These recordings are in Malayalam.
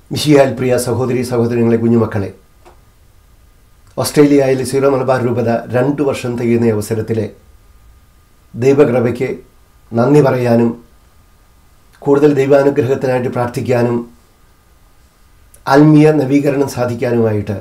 മിഷിയാൽ പ്രിയ സഹോദരി സഹോദരങ്ങളെ കുഞ്ഞുമക്കളെ ഓസ്ട്രേലിയയിലെ സീറോ മലബാർ രൂപത രണ്ടു വർഷം തികയുന്ന അവസരത്തിലെ ദൈവകൃപയ്ക്ക് നന്ദി പറയാനും കൂടുതൽ ദൈവാനുഗ്രഹത്തിനായിട്ട് പ്രാർത്ഥിക്കാനും ആത്മീയ നവീകരണം സാധിക്കാനുമായിട്ട്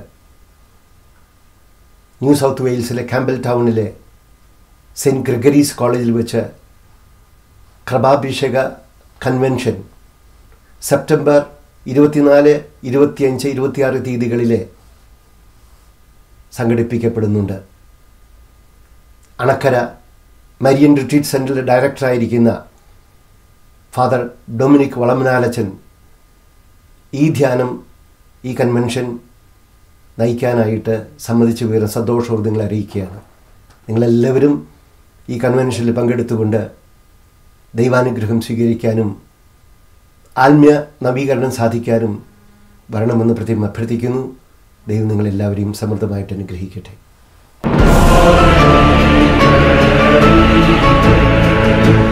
ന്യൂ സൗത്ത് വെയിൽസിലെ ക്യാമ്പൽ ടൗണിലെ സെൻറ്റ് ഗ്രിഗറീസ് കോളേജിൽ വെച്ച് കൃപാഭിഷേക കൺവെൻഷൻ സെപ്റ്റംബർ ഇരുപത്തിനാല് ഇരുപത്തിയഞ്ച് ഇരുപത്തിയാറ് തീയതികളിലെ സംഘടിപ്പിക്കപ്പെടുന്നുണ്ട് അണക്കര മരിയൻ റിട്രീറ്റ് സെൻറ്ററിലെ ഡയറക്ടറായിരിക്കുന്ന ഫാദർ ഡൊമിനിക് വളമനാലച്ചൻ ഈ ധ്യാനം ഈ കൺവെൻഷൻ നയിക്കാനായിട്ട് സമ്മതിച്ചു വീറും സന്തോഷവും നിങ്ങളെ അറിയിക്കുകയാണ് നിങ്ങളെല്ലാവരും ഈ കൺവെൻഷനിൽ പങ്കെടുത്തുകൊണ്ട് ദൈവാനുഗ്രഹം സ്വീകരിക്കാനും ആത്മീയ നവീകരണം സാധിക്കാനും വരണമെന്ന് പ്രത്യേകം അഭ്യർത്ഥിക്കുന്നു ദൈവം നിങ്ങളെല്ലാവരെയും സമൃദ്ധമായിട്ട് അനുഗ്രഹിക്കട്ടെ Thank